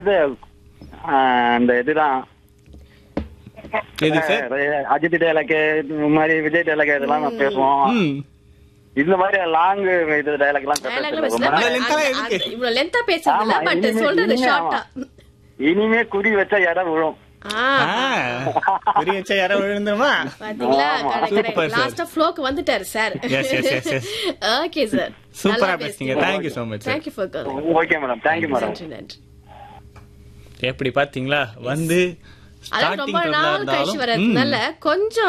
இது, ஆஹ், இந்த இதுதான் எது சார் அஹ், அஜித் டைலாக் இந்த மாதிரி விஜய் டைலாக் இதெல்லாம் நான் பேசுவோம் ம் இந்த மாதிரி லாங் இது டைலாக் எல்லாம் dialogue பேசுறது பேசல, ரொம்ப but அவ்வளவு length எல்லாம் அந்த- எதுக்கு? அந்த- இவ்வளவு லென்த்தா பேசுறது இல்ல ஆமா, பட் இனிமே- சொல்றது இனிமே ஷார்ட்டா இனிமே குறி வச்சா இடம் விழும் ஆ பெரிய வச்சா யாரோ விழுந்துருமா பாத்தீங்களா ஆமா. Super, sir. லாஸ்டா ஃப்ளோக்கு வந்துட்டாரு sir Yes, yes, yes, yes. Okay sir சூப்பரா பேசுனீங்க thank you so much sir thank you for calling okay madam thank you madam நன்றி நன்றி எப்படி பாத்தீங்களா வந்து அதான் ஸ்டார்டிங் ரொம்ப நாள் கழிச்சு இருந்தாலும் வர்றதுனால கொஞ்சம்